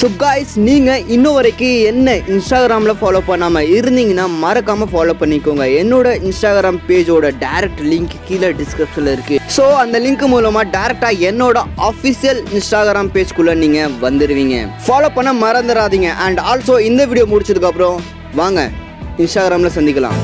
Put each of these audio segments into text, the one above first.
So guys நீங்கள் இன்னும் வரைக்கும் என்ன இன்ஸ்டாகிராமில் ஃபாலோ பண்ணாமல் இருந்தீங்கன்னா மறக்காமல் ஃபாலோ பண்ணிக்கோங்க என்னோட இன்ஸ்டாகிராம் பேஜோட டைரக்ட் லிங்க் கீழே டிஸ்கிரிப்ஷனில் இருக்குது ஸோ அந்த லிங்க் மூலமாக டேரெக்டாக என்னோட அஃபிஷியல் இன்ஸ்டாகிராம் பேஜ்குள்ளே நீங்கள் வந்துடுவீங்க ஃபாலோ பண்ண மறந்துடாதீங்க அண்ட் ஆல்சோ இந்த வீடியோ முடிச்சதுக்கப்புறம் வாங்க இன்ஸ்டாகிராமில் சந்திக்கலாம்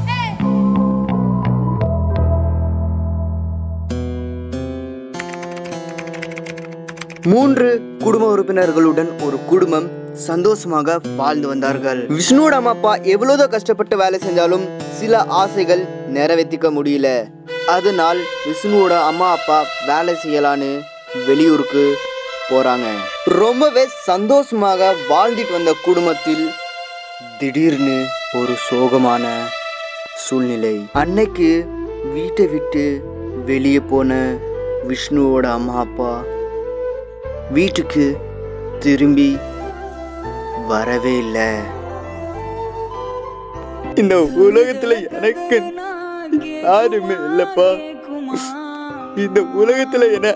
மூன்று குடும்ப உறுப்பினர்களுடன் ஒரு குடும்பம் சந்தோஷமாக வாழ்ந்து வந்தார்கள் விஷ்ணுவோட அம்மா அப்பா எவ்வளவுதான் கஷ்டப்பட்டு வேலை செஞ்சாலும் சில ஆசைகள் நிறைவேற்றிக்க முடியல அதனால் விஷ்ணுவோட அம்மா அப்பா வேலை செய்யலான்னு வெளியூருக்கு போறாங்க ரொம்பவே சந்தோஷமாக வாழ்ந்துட்டு வந்த குடும்பத்தில் திடீர்னு ஒரு சோகமான சூழ்நிலை அன்னைக்கு வீட்டை விட்டு வெளியே போன விஷ்ணுவோட அம்மா அப்பா வீட்டுக்கு திரும்பி வரவே இல்லை இந்த உலகத்துல எனக்கு யாருமே இல்லப்பா இந்த உலகத்துல என்ன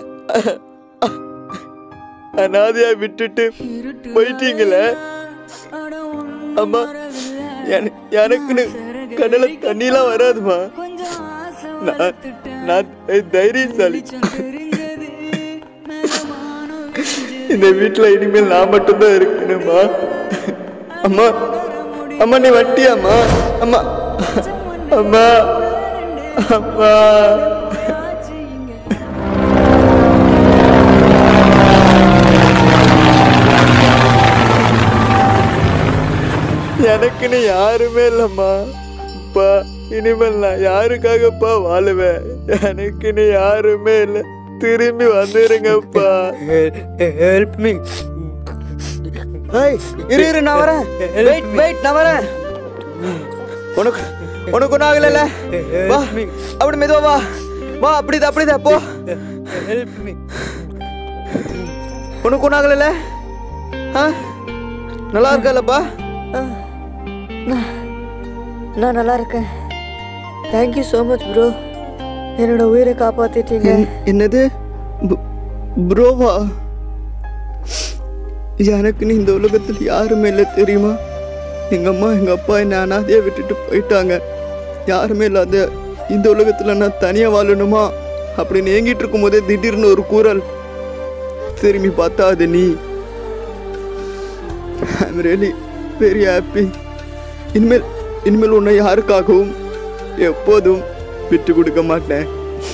அனாதையா விட்டுட்டு போயிட்டீங்களே அம்மா என- எனக்குன்னு கடல தண்ணிலாம் வராதுமா நான் நான் தைரியசாலி இந்த வீட்டுல இனிமேல் நான் மட்டும்தான் இருக்கணுமா அம்மா அம்மா நீ வட்டியாம்மா அம்மா அம்மா அம்மா எனக்குன்னு யாருமே இல்லம்மா அப்பா இனிமேல் நான் யாருக்காகப்பா வாழுவேன் எனக்குன்னு யாருமே இல்லை திரும்பி வந்துருங்கப்பா ஹெல்ப் மீ இரு இரு நான் வரேன் வெயிட் வெயிட் நான் வரேன் உனக்கு உனக்கு ஒன்றும் ஆகலைல்ல வா அப்படி மெதுவா வா வா அப்படிதான் அப்படிதான் போ ஹெல்ப் மீ உனக்கு ஒன்றும் ஆகலைல்ல ஆ நல்லா இருக்கல்லப்பா நான் நல்லா இருக்கேன் தேங்க்யூ ஸோ மச் ப்ரோ என்னோட உயிரை காப்பாத்திட்டீங்க என்னது ப்ரோவா எனக்குன்னு இந்த உலகத்தில் யாருமே இல்லை தெரியுமா எங்க அம்மா எங்க அப்பா என்னை அனாதையா விட்டுட்டு போயிட்டாங்க யாருமே இல்லாத இந்த உலகத்துல நான் தனியா வாழணுமா அப்படின்னு ஏங்கிட்டு இருக்கும்போதே திடீர்னு ஒரு கூறல் திரும்பி பார்த்தா அது நீ ஐம் ரியலி வெரி ஹாப்பி இனிமேல் இனிமேல் உன்னை யாருக்காகவும் எப்போதும் விட்டு கொடுக்க மாட்டேன்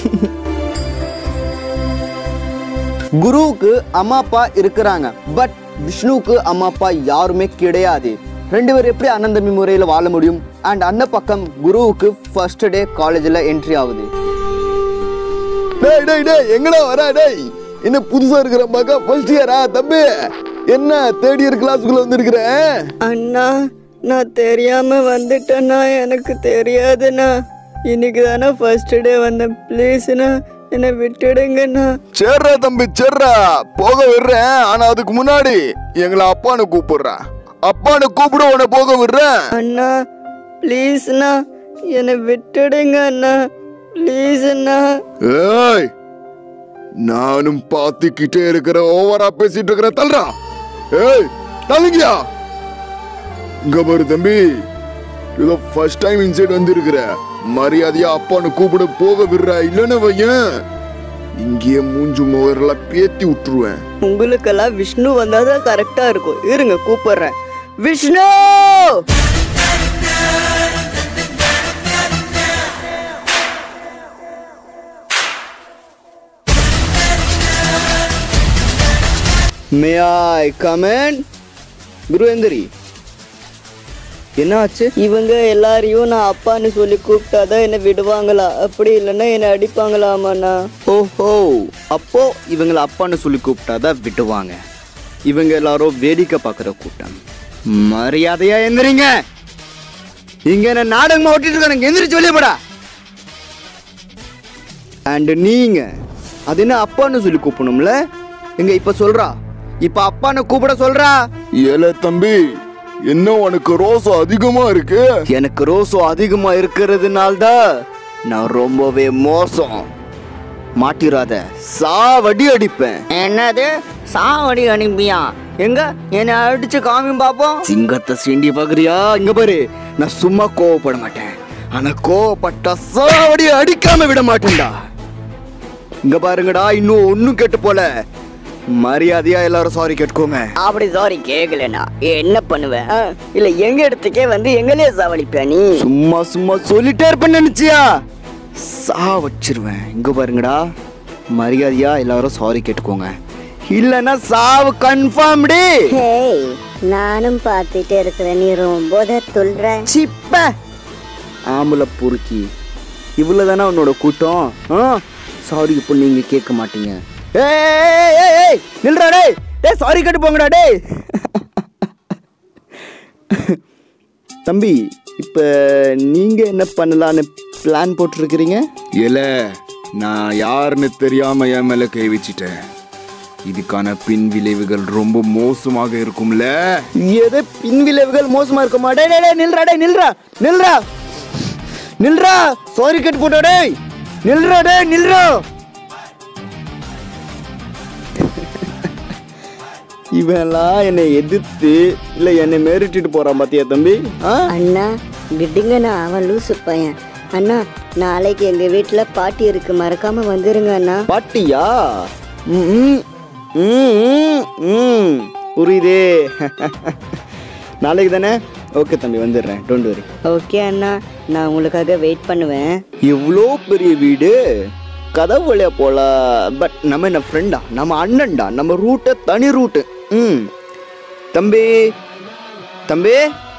குருவுக்கு அம்மா அப்பா இருக்கிறாங்க பட் விஷ்ணுவுக்கு அம்மா அப்பா யாருமே கிடையாது ரெண்டு பேரும் எப்படி அனந்தமி முறையில் வாழ முடியும் அண்ட் அந்த பக்கம் குருவுக்கு ஃபர்ஸ்ட் டே காலேஜில் என்ட்ரி ஆகுது டேய் டேய் டேய் எங்கடா வரா டேய் என்ன புதுசா இருக்கிற மகா ஃபர்ஸ்ட் இயரா தம்பி என்ன தேர்ட் இயர் கிளாஸ்க்குள்ள வந்திருக்கிற அண்ணா நான் தெரியாம வந்துட்டேண்ணா எனக்கு தெரியாதுண்ணா இன்னைக்கு தானே ஃபர்ஸ்ட் டே வந்தேன் ப்ளீஸ்ண்ணா என்னை விட்டுடுங்கண்ணா சேர்றா தம்பி சேர்றா போக விடுறேன் ஆனா அதுக்கு முன்னாடி எங்களை அப்பான்னு கூப்பிடுறேன் அப்பான்னு கூப்பிட உன்னை போக விடுறேன் அண்ணா ப்ளீஸ்ண்ணா என்னை விட்டுடுங்க அண்ணா ப்ளீஸ்ண்ணா ஏய் நானும் பார்த்துக்கிட்டே இருக்கிற ஓவரா பேசிட்டு இருக்கிற தல்றா ஏய் தள்ளுங்கயா இங்க பாரு தம்பி இதோ ஃபர்ஸ்ட் டைம் இன்சைட் வந்திருக்கிற மரியாதையா அப்பான்னு கூப்பிட போக விடுற இல்லன்னு வையன் இங்கேயே மூஞ்சு முகரெல்லாம் பேத்தி விட்டுருவேன் உங்களுக்கெல்லாம் விஷ்ணு வந்தாதான் கரெக்டா இருக்கும் இருங்க கூப்பிடுறேன் விஷ்ணு மே ஐ கமெண்ட் குரு எந்திரி என்ன ஆச்சு இவங்க எல்லாரையும் நான் அப்பான்னு சொல்லி கூப்பிட்டாதான் என்னை விடுவாங்களா அப்படி இல்லைன்னா என்னை அடிப்பாங்களாமாண்ணா ஓஹோ அப்போ இவங்களை அப்பான்னு சொல்லி கூப்பிட்டாதான் விட்டுவாங்க இவங்க எல்லாரும் வேடிக்கை பார்க்குற கூட்டம் மரியாதையா எந்திரிங்க இங்க என்ன நாடகமா ஓட்டிட்டு இருக்காங்க எந்திரிச்சு வெளியே போடா அண்ட் நீங்க அது என்ன அப்பான்னு சொல்லி கூப்பிடணும்ல எங்க இப்ப சொல்றா இப்ப அப்பான்னு கூப்பிட சொல்றா ஏல தம்பி என்ன உனக்கு ரோசம் அதிகமா இருக்கு எனக்கு ரோசம் அதிகமா இருக்கிறதுனால தான் நான் ரொம்பவே மோசம் மாட்டிராத சாவடி அடிப்பேன் என்னது சாவடி அனுப்பியா எங்க என்னை அடிச்சு காமி பாப்போம் சிங்கத்தை சீண்டி பாக்குறியா இங்க பாரு நான் சும்மா கோவப்பட மாட்டேன் ஆனா கோவப்பட்டா சாவடி அடிக்காம விட மாட்டேன்டா இங்க பாருங்கடா இன்னும் ஒண்ணும் கெட்டு போல மரியாதையா எல்லாரும் சாரி கேட்டுக்கோங்க அப்படி சாரி கேட்கலண்ணா என்ன பண்ணுவேன் ஆ? இல்ல எங்க இடத்துக்கே வந்து எங்களே சாவடிப்ப நீ சும்மா சும்மா சொல்லிட்டே இருப்பேன்னு நினைச்சியா சா வச்சிருவேன் இங்க பாருங்கடா மரியாதையா எல்லாரும் சாரி கேட்டுக்கோங்க இல்லைன்னா சாவு கன்ஃபார்ம்டு ஹேய் நானும் பார்த்துட்டே இருக்கிறேன் நீ ரொம்ப தான் துள்ற சிப்ப ஆம்பளை பொறுக்கி இவ்வளோ தானே உன்னோட கூட்டம் ஆ சாரி இப்போ நீங்க கேட்க மாட்டீங்க ஏய், ஏய் ஏய், ஏய் நில்றா டேய் டேய் சாரி கேட்டு போங்கடா டேய் தம்பி இப்போ நீங்க என்ன பண்ணலான்னு பிளான் போட்டிருக்கிறீங்க இல்ல நான் யாருன்னு தெரியாம என் மேல கை வச்சிட்டேன் இதுக்கான பின் விளைவுகள் ரொம்ப மோசமாக இருக்கும்ல எது பின் விளைவுகள் மோசமா இருக்குமா டேய் டேய் டேய் நில்றா டேய் நில்றா நில்றா நில்றா சாரி கேட்டு போட்டா டேய் நில்றா டேய் நில்றா இவன்லாம் என்னை எதிர்த்து இல்லை என்னை மிரட்டிட்டு போறான் பாத்தியா தம்பி ஆ அண்ணா விடுங்கண்ணா அவன் லூசு பையன் அண்ணா நாளைக்கு எங்க வீட்டுல பாட்டி இருக்கு மறக்காம வந்துருங்க அண்ணா பாட்டியா ம், ம், ம், ம், ம். புரியுதே நாளைக்கு தானே ஓகே தம்பி வந்துடுறேன் டோன்ட் வரி ஓகே அண்ணா நான் உங்களுக்காக வெயிட் பண்ணுவேன் இவ்வளோ பெரிய வீடு கதவு வழியா போல பட் நம்ம என்ன ஃப்ரெண்டா நம்ம அண்ணன்டா நம்ம ரூட்டை தனி ரூட்டு ம் தம்பி தம்பி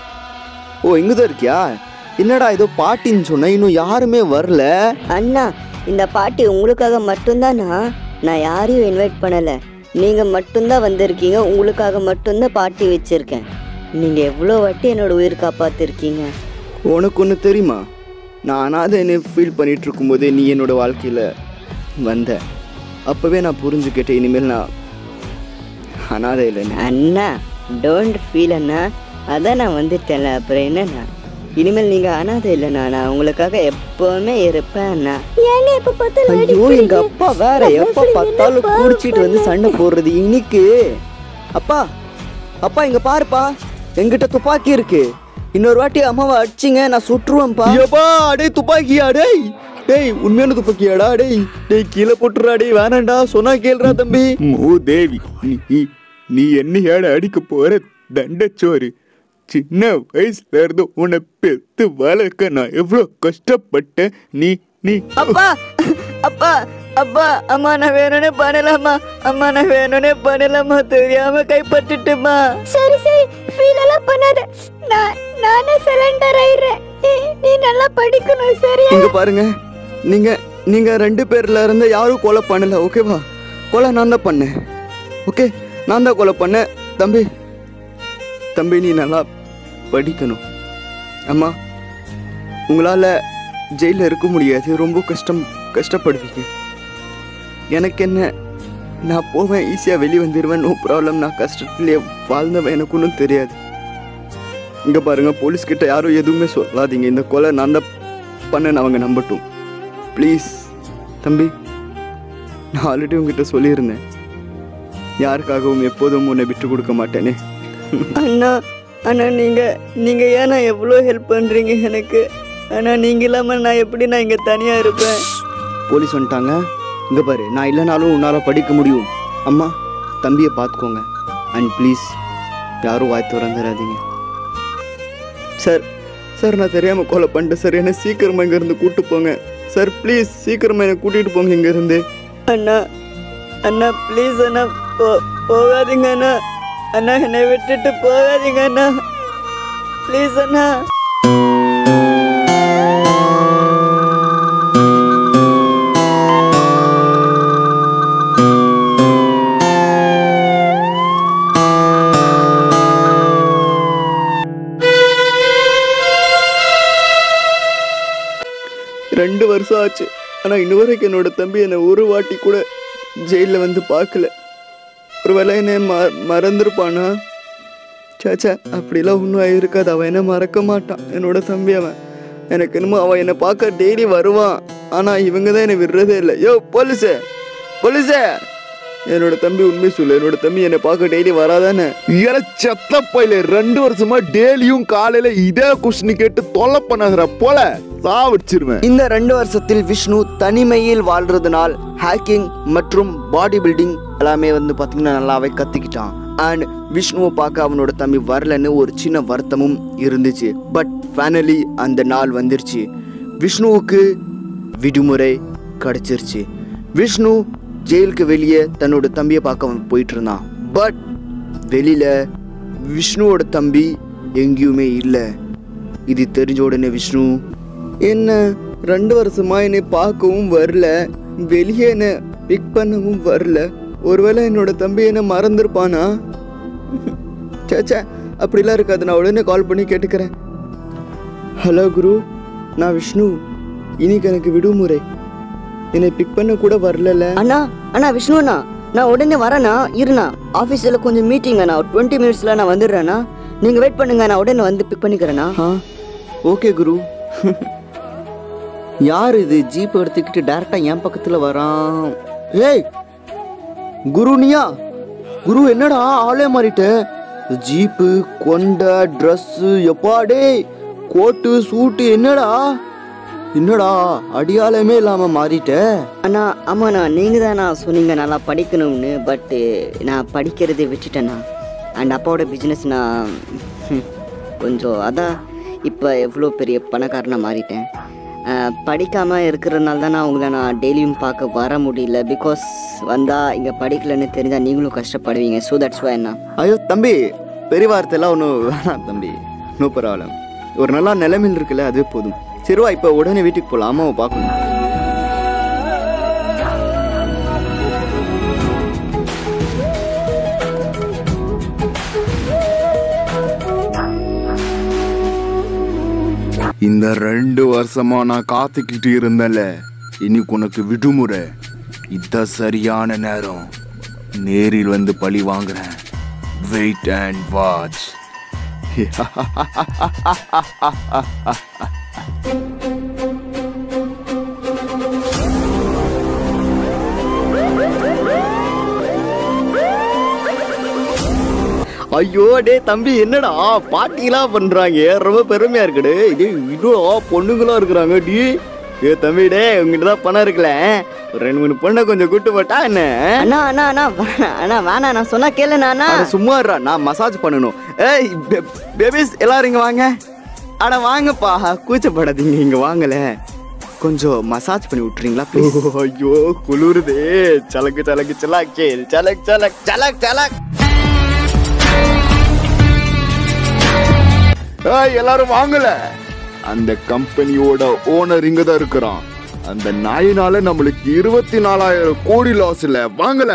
ஓ இங்கே தான் இருக்கியா என்னடா ஏதோ பாட்டின்னு சொன்ன இன்னும் யாருமே வரல அண்ணா இந்த பாட்டி உங்களுக்காக மட்டும்தானா நான் யாரையும் இன்வைட் பண்ணல நீங்க மட்டும்தான் வந்திருக்கீங்க உங்களுக்காக மட்டும்தான் பாட்டி வச்சிருக்கேன் நீங்க எவ்வளோ வாட்டி என்னோட உயிர் காப்பாத்திருக்கீங்க உனக்கு ஒன்று தெரியுமா நான் அனாதைன்னு ஃபீல் பண்ணிட்டு இருக்கும்போதே நீ என்னோட வாழ்க்கையில் வந்த அப்போவே நான் புரிஞ்சுக்கிட்டேன் இனிமேல் நான் அனாதை இல்லைன்னு அண்ணா டோன்ட் ஃபீல் அண்ணா அதான் நான் வந்துட்டேன்ல அப்புறம் என்னண்ணா இனிமேல் நீங்க அனாதை இல்லைண்ணா நான் உங்களுக்காக எப்பவுமே இருப்பேன் அண்ணா ஏங்க எப்ப பார்த்தாலும் ஐயோ எங்க அப்பா வேற எப்ப பார்த்தாலும் குடிச்சிட்டு வந்து சண்டை போடுறது இன்னைக்கு அப்பா அப்பா இங்க பாருப்பா என்கிட்ட துப்பாக்கி இருக்கு இன்னொரு வாட்டி அம்மாவை அடிச்சிங்க நான் சுட்டுருவேன்ப்பா ஐயோப்பா டேய் துப்பாக்கியா டேய் டேய் உண்மையான துப்பாக்கியாடா டேய் டேய் கீழே போட்டுறா டேய் வேணாண்டா சொன்னா கேளுடா தம்பி மூதேவி நீ நீ என்ன ஏட அடிக்க போற தண்டச்சோறு சின்ன வயசுல இருந்து உன்னை பெத்து வளர்க்க நான் எவ்வளோ கஷ்டப்பட்டேன் நீ நீ அப்பா அப்பா அப்பா அம்மா நான் வேணும்னே பண்ணலாமா அம்மா நான் வேணும்னே பண்ணலாமா தெரியாம கைப்பட்டுட்டுமா சரி சரி ஃபீல் எல்லாம் பண்ணாத நான் நானே சரண்டர் ஆயிடுறேன் நீ- நீ நல்லா படிக்கணும் சரியா இங்க பாருங்க நீங்க நீங்க ரெண்டு பேர்ல இருந்து யாரும் கொலை பண்ணல ஓகேவா கொலை நான் தான் பண்ணேன் ஓகே நான் தான் கொலை பண்ணேன் தம்பி தம்பி நீ நல்லா படிக்கணும் அம்மா உங்களால ஜெயிலில் இருக்க முடியாது ரொம்ப கஷ்டம் கஷ்டப்படுவீங்க எனக்கு என்ன நான் போவேன் ஈஸியாக வெளியே வந்துடுவேன் நோ ப்ராப்ளம் நான் கஷ்டத்துலேயே வாழ்ந்தவன் எனக்கு ஒன்றும் தெரியாது இங்கே பாருங்க போலீஸ் கிட்ட யாரும் எதுவுமே சொல்லாதீங்க இந்த கொலை நான் தான் பண்ணேன்னு அவங்க நம்பட்டும் ப்ளீஸ் தம்பி நான் ஆல்ரெடி உங்ககிட்ட சொல்லியிருந்தேன் யாருக்காகவும் எப்போதும் உன்னை விட்டு கொடுக்க மாட்டேனே அண்ணா அண்ணா நீங்க நீங்க ஏன்னா எவ்வளோ ஹெல்ப் பண்றீங்க எனக்கு ஆனா நீங்க இல்லாம நான் எப்படி நான் இங்க தனியா இருப்பேன் போலீஸ் வந்துட்டாங்க இங்கே பாரு நான் இல்லைனாலும் உன்னால் படிக்க முடியும் அம்மா தம்பியை பார்த்துக்கோங்க அண்ட் ப்ளீஸ் யாரும் வாய் திறந்துடாதீங்க சார் சார் நான் தெரியாமல் கொலை பண்ணிட்டேன் சார் என்னை சீக்கிரமாக இங்கேருந்து கூட்டு போங்க சார் ப்ளீஸ் சீக்கிரமாக என்னை கூட்டிகிட்டு போங்க இங்கேருந்து அண்ணா அண்ணா ப்ளீஸ் அண்ணா போ போகாதீங்க அண்ணா அண்ணா என்னை விட்டுட்டு போகாதீங்க அண்ணா ப்ளீஸ் அண்ணா ரெண்டு வருஷம் ஆச்சு ஆனால் இன்ன வரைக்கும் என்னோட தம்பி என்னை ஒரு வாட்டி கூட ஜெயிலில் வந்து பார்க்கல ஒருவேளை என்னை ம மறந்துருப்பானா சேச்சா அப்படிலாம் ஒன்றும் ஆயிருக்காது அவன் என்ன மறக்க மாட்டான் என்னோட தம்பி அவன் எனக்கு என்னமோ அவன் என்னை பார்க்க டெய்லி வருவான் ஆனால் இவங்க தான் என்னை விடுறதே இல்லை யோ போலீஸே போலீஸே என்னோட தம்பி உண்மை சொல்லு என்னோட தம்பி என்னை பார்க்க டெய்லி வராதானே ஏற செத்த பையில ரெண்டு வருஷமா டெய்லியும் காலையில இதே கொஸ்டின் கேட்டு தொல்லை பண்ணாதடா போல சாவடிச்சிருவேன் இந்த ரெண்டு வருஷத்தில் விஷ்ணு தனிமையில் வாழ்றதுனால் ஹேக்கிங் மற்றும் பாடி பில்டிங் எல்லாமே வந்து பார்த்தீங்கன்னா நல்லாவே கற்றுக்கிட்டான் அண்ட் விஷ்ணுவை பார்க்க அவனோட தம்பி வரலன்னு ஒரு சின்ன வருத்தமும் இருந்துச்சு பட் ஃபைனலி அந்த நாள் வந்துருச்சு விஷ்ணுவுக்கு விடுமுறை கிடைச்சிருச்சு விஷ்ணு ஜெயிலுக்கு வெளியே தன்னோட தம்பியை பார்க்க அவன் போயிட்டு இருந்தான் பட் வெளியில விஷ்ணுவோட தம்பி எங்கேயுமே இல்லை இது தெரிஞ்ச உடனே விஷ்ணு என்ன ரெண்டு வருஷமா என்னை பார்க்கவும் வரல வெளியே என்ன பிக் பண்ணவும் வரல ஒருவேளை என்னோட தம்பி என்ன மறந்துருப்பானா சேச்சே அப்படிலாம் இருக்காது நான் உடனே கால் பண்ணி கேட்டுக்கிறேன் ஹலோ குரு நான் விஷ்ணு இன்னைக்கு எனக்கு விடுமுறை என்னை பிக் பண்ண கூட வரல அண்ணா அண்ணா விஷ்ணு அண்ணா நான் உடனே வரேண்ணா இருண்ணா ஆஃபீஸில் கொஞ்சம் மீட்டிங் அண்ணா ஒரு டுவெண்ட்டி மினிட்ஸில் நான் வந்துடுறேண்ணா நீங்கள் வெயிட் பண்ணுங்க நான் உடனே வந்து பிக் பண்ணிக்கிறேண்ணா ஆ ஓகே குரு யார் இது ஜீப் எடுத்துக்கிட்டு டேரக்டா என் பக்கத்துல வரான் ஏய் குரு நீயா குரு என்னடா ஆளே மாறிட்ட ஜீப்பு கொண்ட ட்ரெஸ்ஸு எப்பா டேய் கோட்டு சூட்டு என்னடா என்னடா அடியாளமே இல்லாம மாறிட்ட அண்ணா ஆமாண்ணா நீங்கள் தாண்ணா சொன்னீங்க நல்லா படிக்கணும்னு பட்டு நான் படிக்கிறதை விட்டுட்டேண்ணா அண்ட் அப்பாவோட பிஸ்னஸ் நான் ஹம், கொஞ்சம் அதான் இப்போ எவ்வளோ பெரிய பணக்காரனாக மாறிட்டேன் படிக்காமல் இருக்கிறதுனால தான் நான் உங்களை நான் டெய்லியும் பார்க்க வர முடியல பிகாஸ் வந்தால் இங்கே படிக்கலைன்னு தெரிஞ்சால் நீங்களும் கஷ்டப்படுவீங்க ஸோ தட்ஸ் வை அண்ணா ஐயோ தம்பி பெரிய வார்த்தையெல்லாம் ஒன்றும் வேணாம் தம்பி நோ பரவாயில்ல ஒரு நல்லா நிலைமையில் இருக்குல்ல அதுவே போதும் சரிவா இப்போ உடனே வீட்டுக்கு போகலாம் அம்மாவை பார்க்கணும் இந்த ரெண்டு வருஷமா நான் காத்துக்கிட்டு இருந்தேன்ல இன்னைக்கு உனக்கு விடுமுறை இதான் சரியான நேரம் நேரில் வந்து பழி வாங்குறேன் வெயிட் அண்ட் வாட்ச் ஐயோ டே தம்பி என்னடா பாட்டிலாம் பண்றாங்க ரொம்ப பெருமையா இருக்குடு இது இன்னும் பொண்ணுங்களா இருக்கிறாங்க டி ஏ தம்பி டே உங்ககிட்ட தான் பணம் இருக்குல்ல ஒரு ரெண்டு மூணு பொண்ணை கொஞ்சம் கூட்டு போட்டா என்ன அண்ணா அண்ணா அண்ணா வேணாம் அண்ணா வேணாம் நான் சொன்னா கேளுண்ணா அண்ணா அட சும்மா இருடா நான் மசாஜ் பண்ணணும் ஏய் பேபிஸ் எல்லாரும் இங்க வாங்க அட வாங்கப்பா கூச்சப்படாதீங்க இங்க வாங்கல கொஞ்சம் மசாஜ் பண்ணி விட்டுறீங்களா ப்ளீஸ் ஐயோ குளிருதே சலக்கு சலக்கு சலக் சேல் சலக் சலக் சலக் சலக் ஏய் எல்லாரும் வாங்கல அந்த கம்பெனியோட ஓனர் இங்க தான் இருக்கிறான் அந்த நாயினால நம்மளுக்கு இருபத்தி நாலாயிரம் கோடி லாஸ் இல்ல வாங்கல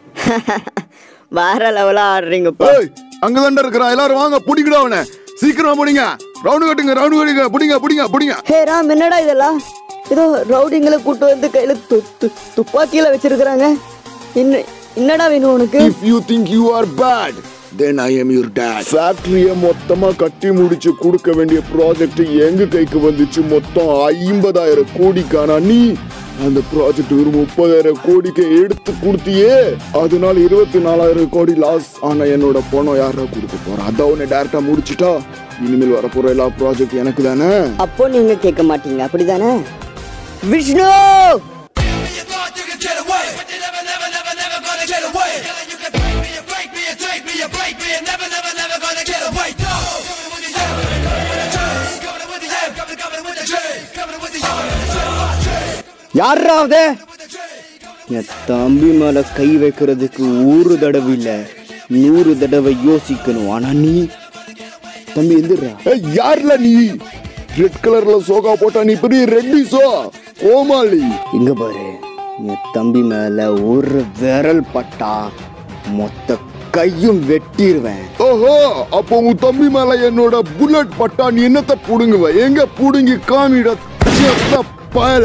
வேற லெவலாக ஆடுறீங்கப்பா ஏய் அங்கதான்டா இருக்கிறான் எல்லாரும் வாங்க புடிங்கடா அவனை சீக்கிரமா புடிங்க ரவுண்டு கட்டுங்க ரவுண்டு கட்டுங்க புடிங்க புடிங்க புடிங்க ஹே ராம் என்னடா இதெல்லாம் ஏதோ ரவுடிங்களை கூட்டு வந்து கையில து து- துப்பாக்கியில வச்சிருக்கிறாங்க என்ன என்னடா வேணும் உனக்கு if you think you are bad then I am your dad ஃபேக்டரிய மொத்தமா கட்டி முடிச்சு கொடுக்க வேண்டிய ப்ராஜெக்ட் எங்க கைக்கு வந்துச்சு மொத்தம் ஐம்பதாயிரம் கோடிக்கான நீ அந்த ப்ராஜெக்ட் ஒரு முப்பதாயிரம் கோடிக்கு எடுத்து கொடுத்தியே அதனால இருபத்தி நாலாயிரம் கோடி லாஸ் ஆனா என்னோட பணம் யாரா கொடுக்க போறா அதான் உன்னை டேரக்டா முடிச்சிட்டா இனிமேல் வரப்போற எல்லா ப்ராஜெக்ட் எனக்கு தானே அப்போ நீங்க கேட்க மாட்டீங்க அப்படிதானே Vishnu You thought you could get away, but you're never, never, never, never gonna get away. You can break me, you break me, you take me, you break me, you're never, never, never gonna get away. No, coming with the jam, coming with the jam, coming, coming with the jam, coming with the jam, யாராவது with the jam. என் தம்பி மேல கை வைக்கிறதுக்கு ஒரு தடவை இல்ல நூறு தடவை யோசிக்கணும் ஆனா நீ தம்பி எந்திரா ஏய், யார்ல நீ ரெட் கலர்ல சோகா போட்டா நீ பெரிய ரெட்டிஸோ கோமாளி இங்க பாரு என் தம்பி மேல ஒரு விரல் பட்டா மொத்த கையும் வெட்டிடுவேன் ஓஹோ அப்போ உன் தம்பி மேல என்னோட புல்லட் பட்டா நீ என்னத்த புடுங்குவ எங்க புடுங்கி காமிட செத்த பயல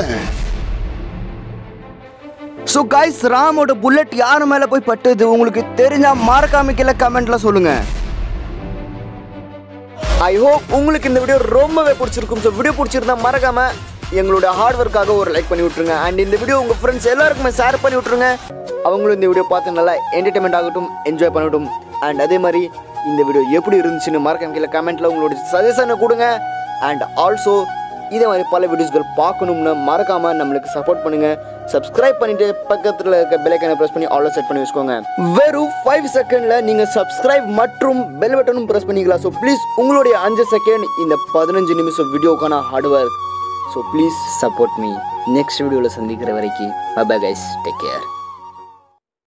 ஸோ கைஸ் ராமோட புல்லட் யார் மேல போய் பட்டுது உங்களுக்கு தெரிஞ்சா மறக்காம கீழே கமெண்ட்ல சொல்லுங்க ஐ ஹோப் உங்களுக்கு இந்த வீடியோ ரொம்பவே பிடிச்சிருக்கும் ஸோ வீடியோ பிடிச்சிருந்தா மறக்காம எங்களோட ஹார்ட் ஒர்க்காக ஒரு லைக் பண்ணி விட்ருங்க அண்ட் இந்த வீடியோ உங்கள் ஃப்ரெண்ட்ஸ் எல்லாருக்குமே ஷேர் பண்ணி விட்ருங்க அவங்களும் இந்த வீடியோ பார்த்து நல்லா என்டர்டைன்மெண்ட் ஆகட்டும் என்ஜாய் பண்ணட்டும் அண்ட் அதே மாதிரி இந்த வீடியோ எப்படி இருந்துச்சுன்னு மறக்காம கீழே கமெண்ட்டில் உங்களோட சஜஷனை கொடுங்க அண்ட் ஆல்சோ இதே மாதிரி பல வீடியோஸ்கள் பார்க்கணும்னு மறக்காம நம்மளுக்கு சப்போர்ட் பண்ணுங்க சப்ஸ்கிரைப் பண்ணிட்டு பக்கத்தில் இருக்க பெல்லைக்கனை ப்ரெஸ் பண்ணி ஆல்ரெடி செட் பண்ணி வச்சுக்கோங்க வெறும் ஃபைவ் செகண்ட்ல நீங்க சப்ஸ்கிரைப் மற்றும் பெல் பட்டனும் ப்ரெஸ் பண்ணிக்கலாம் ஸோ ப்ளீஸ் உங்களுடைய அஞ்சு செகண்ட் இந்த பதினஞ்சு நிமிஷம் வீடியோக்கான hard work so please support me next வீடியோவில் சந்திக்கிற வரைக்கும் பை கைஸ் டேக் கேர்